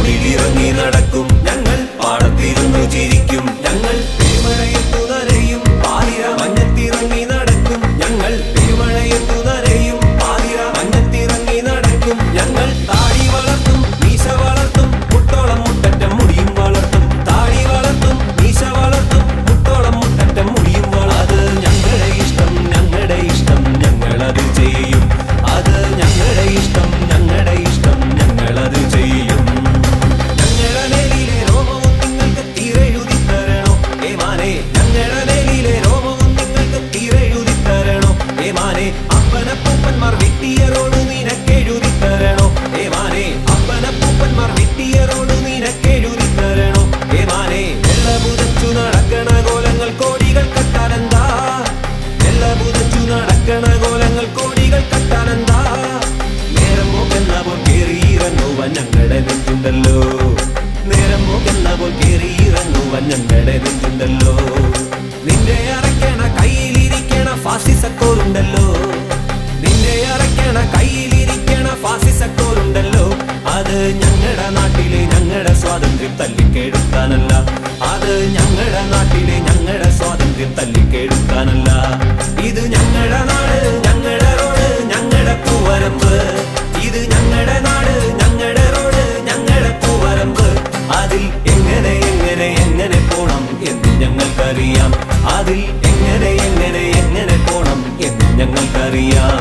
റോഡിലിറങ്ങി നടക്കും ഞങ്ങൾ പാടത്തിരുന്നു ചിരിക്കും ഞങ്ങൾ പെരുമഴയത്തു നനയും പാതിര മഞ്ഞത്തിറങ്ങി നടക്കും ഞങ്ങൾ പെരുമഴയത്തു നനയും പാതിര മഞ്ഞത്തിറങ്ങി നടക്കും ഞങ്ങൾ താടി വളർത്തും മീശ വളർത്തും മുട്ടോളം മുട്ടറ്റം മുടിയും വളർത്തും താടി വളർത്തും മീശ വളർത്തും മുട്ടോളം മുട്ടറ്റം മുടിയും വളർത്തും അത് ഞങ്ങളുടെ ഇഷ്ടം ഞങ്ങളുടെ ഇഷ്ടം ഞങ്ങളത് ചെയ്യും അത് ഞങ്ങളുടെ ഇഷ്ടം ഞങ്ങളുടെ ഇഷ്ടം ഞങ്ങളത് ചെയ്യും ഞങ്ങളുടെ നെല്ലിലെ രോമവും നിങ്ങൾക്ക് തീരെഴുതി തരണോ ഏ മാനെ ഞങ്ങളുടെ നെല്ലിലെ രോമവും നിങ്ങൾക്ക് തീരെഴുതി തരണോ ഏ മാനെ അപ്പനപ്പൂപ്പന്മാർ വെട്ടിയറോട് നിനക്കെഴുതി തരണോ ഏ മാനെ അപ്പനപ്പൂപ്പന്മാർ വെട്ടിയറോട് നിനക്കെഴുതി തരണോ ഏ മാനെ വെള്ള പുതച്ചു നടക്കണ കോലങ്ങൾ കോടികൾ കട്ടാനെന്താ വെള്ള പുതച്ചു നടക്കണ കോലങ്ങൾ കോടികൾ കട്ടാനെന്താ നേരം പോക്കെന്ന പോൽ കേറിയിറങ്ങുവാൻ ഞങ്ങളുടെ നെഞ്ചുണ്ടല്ലോ നേരം പോക്കെന്ന പോൽ കേറിയിറങ്ങുവാൻ ഞങ്ങളുടെ നെഞ്ചുണ്ടല്ലോ നിന്റെ അറയ്ക്കണ കയ്യിലിരിക്കണ ഫാസിസക്കോറുണ്ടല്ലോ നിന്റെ അറയ്ക്കണ കയ്യിലിരിക്കണ ഫാസിസക്കോറുണ്ടല്ലോ അത് ഞങ്ങളുടെ നാട്ടിലെ ഞങ്ങളുടെ സ്വാതന്ത്ര്യം തല്ലിക്കെടുക്കാനല്ല അത് ഞങ്ങളുടെ നാട്ടിലെ ഞങ്ങളുടെ സ്വാതന്ത്ര്യം തല്ലിക്കെടുക്കാനല്ല ഇത് ഞങ്ങളുടെ നാട് ഞങ്ങളുടെ റോഡ് ഞങ്ങളുടെ പൂവരമ്പ് ഇത് ഞങ്ങളുടെ നാട് ഞങ്ങളുടെ റോഡ് ഞങ്ങളുടെ പൂവരമ്പ് അതിൽ എങ്ങനെ എങ്ങനെ എങ്ങനെ പോണം എന്ന് ഞങ്ങൾക്കറിയാം അതിൽ എങ്ങനെ എങ്ങനെ എങ്ങനെ പോണം എന്ന് ഞങ്ങൾക്കറിയാം